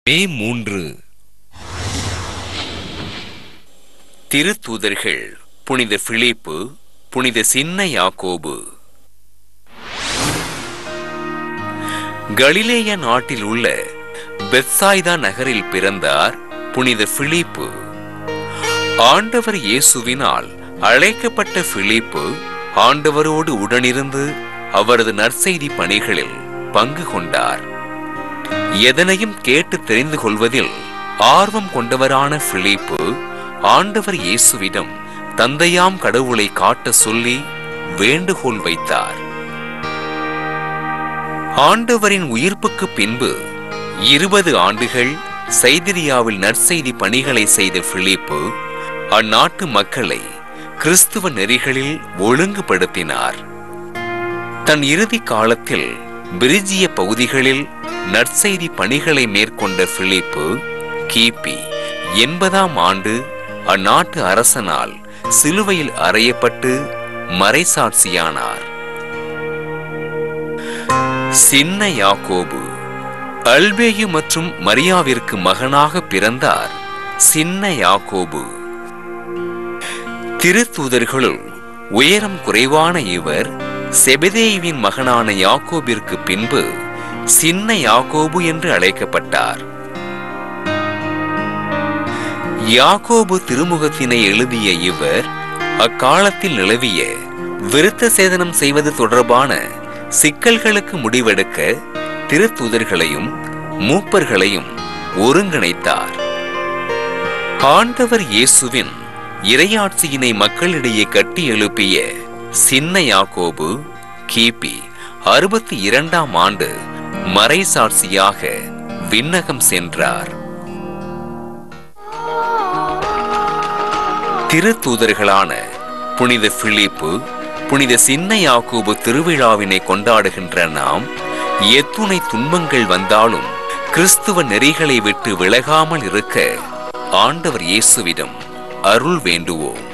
மே மூன்று திருத்தூதர்கள் புனித பிலிப்பு புனித சின்ன யாக்கோபு கலிலேய நாட்டில் உள்ள பெத்சாய்தா நகரில் பிறந்தார் புனித பிலிப்பு ஆண்டவர் இயேசுவினால் அழைக்கப்பட்ட பிலிப்பு ஆண்டவரோடு உடனிருந்து அவரது நற்செய்தி பணிகளில் பங்கு கொண்டார் எதனையும் கேட்டு தெரிந்து கொள்வதில் ஆர்வம் கொண்டவரான பிலிப்பு ஆண்டவர் இயேசுவிடம் தந்தையாம் கடவுளை காட்ட சொல்லி வேண்டுகோள் வைத்தார் ஆண்டவரின் உயிர்ப்புக்கு பின்பு இருபது ஆண்டுகள் சைதிரியாவில் நற்செய்தி பணிகளை செய்த பிலிப்பு அந்நாட்டு மக்களை கிறிஸ்துவ நெறிகளில் ஒழுங்குபடுத்தினார் தன் இறுதி காலத்தில் பிரிஜிய பகுதிகளில் நற்செய்தி பணிகளை மேற்கொண்ட பிலிப்பு கிபி எண்பதாம் ஆண்டு அந்நாட்டு அரசனால் சிலுவையில் அறையப்பட்டு மறைசாட்சியானார் சின்ன யாக்கோபு அல்பேயு மற்றும் மரியாவிற்கு மகனாக பிறந்தார் சின்ன யாக்கோபு திருத்தூதர்களுள் உயரம் குறைவான இவர் செபதேயுவின் மகனான யாக்கோபிற்கு பின்பு சின்ன யாக்கோபு என்று அழைக்கப்பட்டார் யாக்கோபு திருமுகத்தினை எழுதிய இவர் அக்காலத்தில் நிலவிய விருத்த சேதனம் செய்வது தொடர்பான சிக்கல்களுக்கு முடிவெடுக்க திருத்தூதர்களையும் மூப்பர்களையும் ஒருங்கிணைத்தார் ஆண்டவர் இயேசுவின் இறையாட்சியினை மக்களிடையே கட்டி எழுப்பிய சின்ன யாக்கோபு கிபி அறுபத்தி இரண்டாம் ஆண்டு மறைசாட்சியாக விண்ணகம் சென்றார் திருத்தூதர்களான புனித பிலிப்பு புனித சின்ன யாக்கோபு திருவிழாவினை கொண்டாடுகின்ற நாம் எத்துணை துன்பங்கள் வந்தாலும் கிறிஸ்துவ நெறிகளை விட்டு விலகாமல் இருக்க ஆண்டவர் இயேசுவிடம் அருள் வேண்டுவோம்